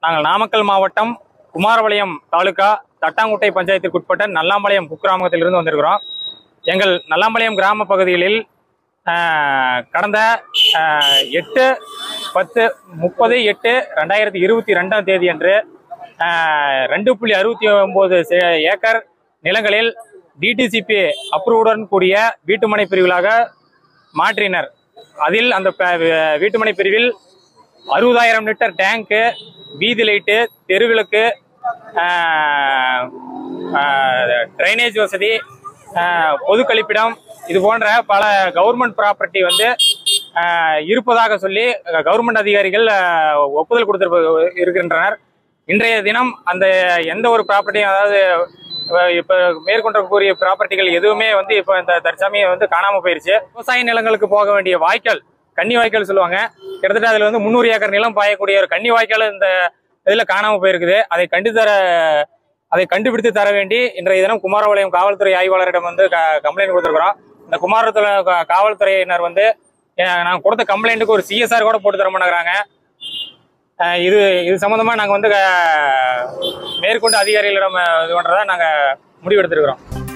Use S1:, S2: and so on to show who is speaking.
S1: நாங்கள் நாமக்கல் மாவட்டம் குமாரபாளையம் தாலுகா தட்டாங்குட்டை பஞ்சாயத்திற்கு உட்பட்ட நல்லாம்பாளையம் குக்கிராமத்திலிருந்து வந்திருக்கிறோம் எங்கள் நல்லாம்பாளையம் கிராம பகுதிகளில் ஆஹ், கடந்த ஆஹ், எட்டு பத்து முப்பது எட்டு ரெண்டாயிரத்தி இருபத்தி ரெண்டாம் தேதி அன்று ஆஹ், ரெண்டு புள்ளி அறுபத்தி ஒன்பது ஏக்கர் நிலங்களில் டிடிசிபி அப்ரூவுடன் கூடிய வீட்டுமனை பிரிவுகளாக மாற்றினர் அதில் அந்த ப- வீட்டுமனை பிரிவில் அறுபதாயிரம் லிட்டர் டேங்க்கு வீதி லைட்டு தெருவிளக்கு ட்ரைனேஜ் வசதி ஆஹ், பொது கழிப்பிடம் இது போன்ற பல கவர்மெண்ட் ப்ராப்பர்ட்டி வந்து ஆஹ், இருப்பதாக சொல்லி கவர்மெண்ட் அதிகாரிகள் ஆஹ், ஒப்புதல் கொடுத்திருப்ப இருக்கின்றனர் இன்றைய தினம் அந்த எந்த ஒரு ப்ராப்பர்ட்டியும் அதாவது அஹ், இப்ப மேற்கொண்டக்கூடிய ப்ராப்பர்ட்டிகள் எதுவுமே வந்து இப்ப இந்த தற்சமயம் வந்து காணாம போயிருச்சு விவசாய நிலங்களுக்கு போக வேண்டிய வாய்க்கால் கன்னி வாய்க்கால் சொல்லுவாங்க கிட்டத்தட்ட அதுல வந்து முந்நூறு ஏக்கர் நிலம் பாயக்கூடிய ஒரு கன்னி வாய்க்கால் இந்த இதுல காணாம போயிருக்குது அதை கண்டு தர அதை கண்டுபிடித்து தர வேண்டி இன்றைய தினம் குமாரபாளையம் காவல்துறை ஆய்வாளரிடம் வந்து க- கம்ப்ளைண்ட் கொடுத்திருக்கிறோம் இந்த குமாரத்துறை கா- காவல்துறையினர் வந்து அஹ், நான் கொடுத்த கம்ப்ளைண்ட்டுக்கு ஒரு சிஎஸ்ஆர் கூட போட்டு தர மாட்டேங்கிறாங்க அஹ், இது இது சம்பந்தமா நாங்க வந்து அஹ், மேற்கொண்டு அதிகாரிகளிடம் அஹ், இது பண்றதா நாங்க முடிவெடுத்திருக்கிறோம்